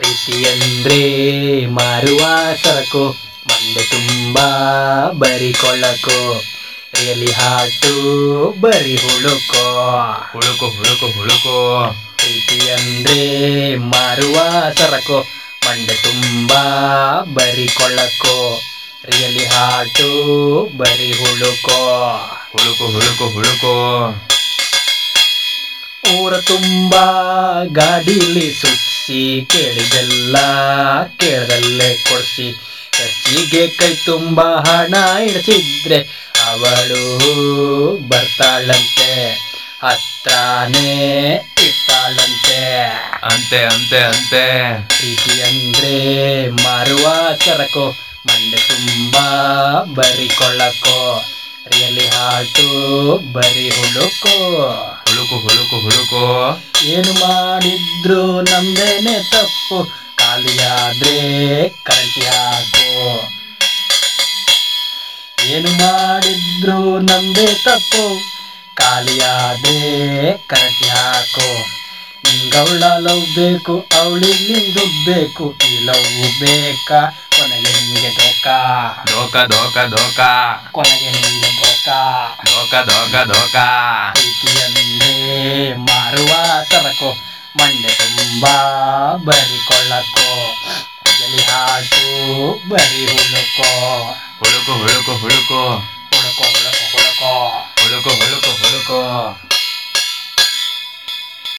ಪ್ರೀತಿ ಅಂದ್ರೆ ಮಾರುವ ಸರಕು ಮಂಡೆ ತುಂಬಾ ಬರಿ ಕೊಳ್ಳಕು ರಿಯಲಿ ಹಾಟು ಬರಿ ಹುಳುಕೋ ಹುಳುಕು ಹುಳುಕು ಹುಳುಕು ಪ್ರೀತಿ ಅಂದ್ರೆ ಮಾರುವ ಸರಕು ಮಂಡೆ ತುಂಬಾ ಬರಿ ಕೊಳ್ಳಕು ರಿಯಲಿ ಹಾಟು ಬರಿ ಹುಳುಕೋ ಹುಳುಕು ಹುಳುಕು ಹುಳುಕು ಊರ ತುಂಬಾ ಗಾಡಿಲಿ ಸುತ್ಸಿ ಕೇಳಿದೆಲ್ಲ ಕೇಳದಲ್ಲೇ ಕೊಡ್ಸಿ ಖರ್ಚಿಗೆ ಕೈ ತುಂಬಾ ಹಣ ಇಡ್ಸಿದ್ರೆ ಅವಳು ಬರ್ತಾಳಂತೆ ಹತ್ರಾನೇ ಇರ್ತಾಳಂತೆ ಅಂತೆ ಅಂತೆ ಅಂತೆ ಪ್ರೀತಿ ಅಂದ್ರೆ ಮಾರುವ ಸರಕು ಮಂಡೆ ತುಂಬಾ ಬರಿ ಕೊಳ್ಳಕೋ ರಿಯಲಿ ಹಾಟು ಬರಿ ಹುಡುಕೋ ಹುಳುಕು ಹುಳುಕು ಹುಳುಕು ಏನು ಮಾಡಿದ್ರು ನಮ್ದೇನೆ ತಪ್ಪು ಖಾಲಿಯಾದ್ರೆ ಕರೆಂಟಿ ಹಾಕು ಏನು ಮಾಡಿದ್ರು ನಮ್ದೇ ತಪ್ಪು ಖಾಲಿಯಾದ್ರೆ ಕರೆಂಟಿ ಹಾಕು ನಿಂಗವಳ ಲವ್ ಬೇಕು ಅವಳಿಗೆ ನಿಂದು ಬೇಕು ಈ ಲವ್ ಬೇಕಾ ಕೊನೆಗೆ ನಿಂಗೆ ದೋಖಾ ದೋಕ ದೋಕ ದೋಕ ಕೊನೆಗೆ ನಿಂಗೆ ದೋಖಾ ದೋಕ ದೋಕ ದೋಕ ಪ್ರೀತಿಯಂದೇ ಮಾರುವ ಸರಕು ಮಂಡೆ ತುಂಬಾ ಬರಿ ಕೊಳ್ಳಕೋ ಎಲಿ ಹಾಟು ಬರಿ ಹುಳುಕೋ ಹುಳುಕು ಹುಳುಕು ಹುಳುಕು ಹುಳುಕೋ ಹುಳುಕೋ ಹುಳುಕೋ ಹುಳುಕು ಹುಳುಕು ಹುಳುಕು